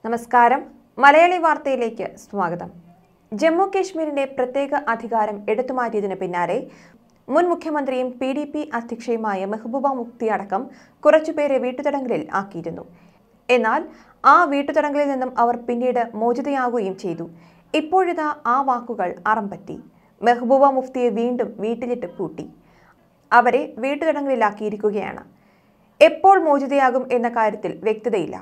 നമസ്കാരം മലയാളി വാർത്തയിലേക്ക് സ്വാഗതം ജമ്മു കാശ്മീരിന്റെ പ്രത്യേക അധികാരം എടുത്തുമാറ്റിയതിന് പിന്നാലെ മുൻ മുഖ്യമന്ത്രിയും പി ഡി പി അധ്യക്ഷയുമായ മെഹബൂബ മുഫ്തി അടക്കം കുറച്ചുപേരെ വീട്ടുതടങ്കലിൽ ആക്കിയിരുന്നു എന്നാൽ ആ വീട്ടുതടങ്കലിൽ നിന്നും അവർ പിന്നീട് മോചിതയാകുകയും ചെയ്തു ഇപ്പോഴിതാ ആ വാക്കുകൾ അറമ്പറ്റി മെഹബൂബ മുഫ്തിയെ വീണ്ടും വീട്ടിലിട്ട് പൂട്ടി അവരെ വീട്ടുതടങ്കലിലാക്കിയിരിക്കുകയാണ് എപ്പോൾ മോചിതയാകും എന്ന കാര്യത്തിൽ വ്യക്തതയില്ല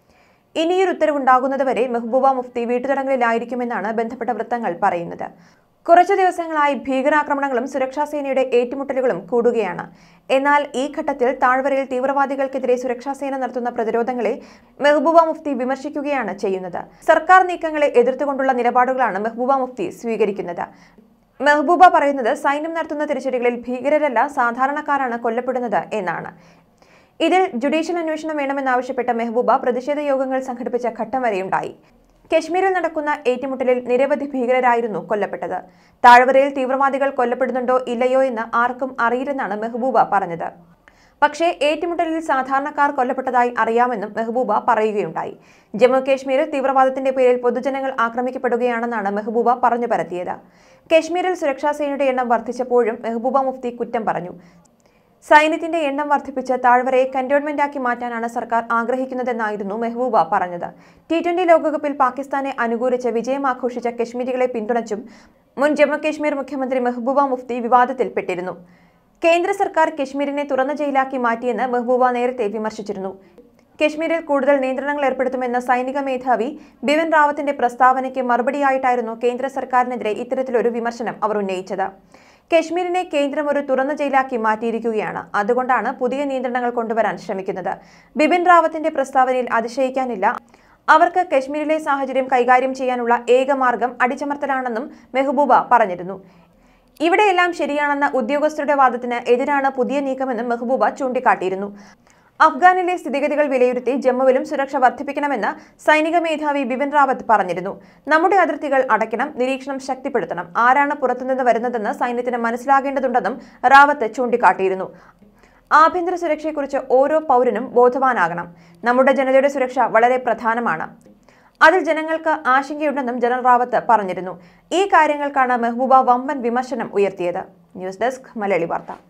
ഇനിയൊരു ഉത്തരവുണ്ടാകുന്നതുവരെ മെഹബൂബ മുഫ്തി വീട്ടുതടങ്കലിലായിരിക്കുമെന്നാണ് ബന്ധപ്പെട്ട വൃത്തങ്ങൾ പറയുന്നത് കുറച്ചു ദിവസങ്ങളായി ഭീകരാക്രമണങ്ങളും സുരക്ഷാ സേനയുടെ ഏറ്റുമുട്ടലുകളും കൂടുകയാണ് എന്നാൽ ഈ ഘട്ടത്തിൽ താഴ്വരയിൽ തീവ്രവാദികൾക്കെതിരെ സുരക്ഷാ സേന നടത്തുന്ന പ്രതിരോധങ്ങളെ മെഹബൂബ മുഫ്തി വിമർശിക്കുകയാണ് ചെയ്യുന്നത് സർക്കാർ നീക്കങ്ങളെ എതിർത്തുകൊണ്ടുള്ള നിലപാടുകളാണ് മെഹബൂബ മുഫ്തി സ്വീകരിക്കുന്നത് മെഹബൂബ പറയുന്നത് സൈന്യം നടത്തുന്ന തിരിച്ചടികളിൽ ഭീകരരല്ല സാധാരണക്കാരാണ് കൊല്ലപ്പെടുന്നത് എന്നാണ് ഇതിൽ ജുഡീഷ്യൽ അന്വേഷണം വേണമെന്നാവശ്യപ്പെട്ട മെഹബൂബ പ്രതിഷേധ യോഗങ്ങൾ സംഘടിപ്പിച്ച ഘട്ടം വരെയുണ്ടായി കശ്മീരിൽ നടക്കുന്ന ഏറ്റുമുട്ടലിൽ നിരവധി ഭീകരരായിരുന്നു കൊല്ലപ്പെട്ടത് താഴ്വരയിൽ തീവ്രവാദികൾ കൊല്ലപ്പെടുന്നുണ്ടോ ഇല്ലയോ എന്ന് ആർക്കും അറിയില്ലെന്നാണ് മെഹബൂബ പറഞ്ഞത് പക്ഷേ ഏറ്റുമുട്ടലിൽ സാധാരണക്കാർ കൊല്ലപ്പെട്ടതായി അറിയാമെന്നും മെഹബൂബ പറയുകയുണ്ടായി ജമ്മു കാശ്മീരിൽ തീവ്രവാദത്തിന്റെ പേരിൽ പൊതുജനങ്ങൾ ആക്രമിക്കപ്പെടുകയാണെന്നാണ് മെഹബൂബ പറഞ്ഞു പരത്തിയത് കശ്മീരിൽ സുരക്ഷാ സേനയുടെ എണ്ണം വർദ്ധിച്ചപ്പോഴും മെഹബൂബ മുഫ്തി കുറ്റം പറഞ്ഞു സൈന്യത്തിന്റെ എണ്ണം വർദ്ധിപ്പിച്ച് താഴ്വരയെ കന്റോൺമെന്റാക്കി മാറ്റാനാണ് സർക്കാർ ആഗ്രഹിക്കുന്നതെന്നായിരുന്നു മെഹബൂബ പറഞ്ഞത് ടി ട്വന്റി ലോകകപ്പിൽ പാകിസ്ഥാനെ അനുകൂലിച്ച് വിജയം ആഘോഷിച്ച കശ്മീരികളെ പിന്തുണച്ചും മുൻ ജമ്മു കാശ്മീർ മുഖ്യമന്ത്രി മെഹബൂബ മുഫ്തി വിവാദത്തിൽപ്പെട്ടിരുന്നു കേന്ദ്ര സർക്കാർ കശ്മീരിനെ തുറന്ന ജയിലാക്കി മാറ്റിയെന്ന് മെഹബൂബ നേരത്തെ വിമർശിച്ചിരുന്നു കശ്മീരിൽ കൂടുതൽ നിയന്ത്രണങ്ങൾ ഏർപ്പെടുത്തുമെന്ന സൈനിക മേധാവി ബിപിൻ റാവത്തിന്റെ പ്രസ്താവനയ്ക്ക് മറുപടിയായിട്ടായിരുന്നു കേന്ദ്ര സർക്കാരിനെതിരെ ഇത്തരത്തിലൊരു വിമർശനം അവർ ഉന്നയിച്ചത് കശ്മീരിനെ കേന്ദ്രം ഒരു തുറന്ന ജയിലാക്കി മാറ്റിയിരിക്കുകയാണ് അതുകൊണ്ടാണ് പുതിയ നിയന്ത്രണങ്ങൾ കൊണ്ടുവരാൻ ശ്രമിക്കുന്നത് ബിപിൻ റാവത്തിന്റെ പ്രസ്താവനയിൽ അതിശയിക്കാനില്ല അവർക്ക് കശ്മീരിലെ സാഹചര്യം കൈകാര്യം ചെയ്യാനുള്ള ഏക മാർഗം അടിച്ചമർത്തലാണെന്നും മെഹബൂബ പറഞ്ഞിരുന്നു ഇവിടെയെല്ലാം ശരിയാണെന്ന ഉദ്യോഗസ്ഥരുടെ വാദത്തിന് എതിരാണ് പുതിയ നീക്കമെന്നും മെഹബൂബ ചൂണ്ടിക്കാട്ടിയിരുന്നു അഫ്ഗാനിലെ സ്ഥിതിഗതികൾ വിലയിരുത്തി ജമ്മുവിലും സുരക്ഷ വർദ്ധിപ്പിക്കണമെന്ന് സൈനിക മേധാവി ബിപിൻ റാവത്ത് പറഞ്ഞിരുന്നു നമ്മുടെ അതിർത്തികൾ അടയ്ക്കണം നിരീക്ഷണം ശക്തിപ്പെടുത്തണം ആരാണ് പുറത്തുനിന്ന് വരുന്നതെന്ന് സൈന്യത്തിന് മനസ്സിലാകേണ്ടതുണ്ടെന്നും റാവത്ത് ചൂണ്ടിക്കാട്ടിയിരുന്നു ആഭ്യന്തര സുരക്ഷയെക്കുറിച്ച് ഓരോ പൗരനും ബോധവാനാകണം നമ്മുടെ ജനതയുടെ സുരക്ഷ വളരെ പ്രധാനമാണ് അതിൽ ജനങ്ങൾക്ക് ആശങ്കയുണ്ടെന്നും ജനറൽ റാവത്ത് പറഞ്ഞിരുന്നു ഈ കാര്യങ്ങൾക്കാണ് മെഹബൂബ വമ്പൻ വിമർശനം ഉയർത്തിയത് ന്യൂസ് ഡെസ്ക് മലയാളി വാർത്ത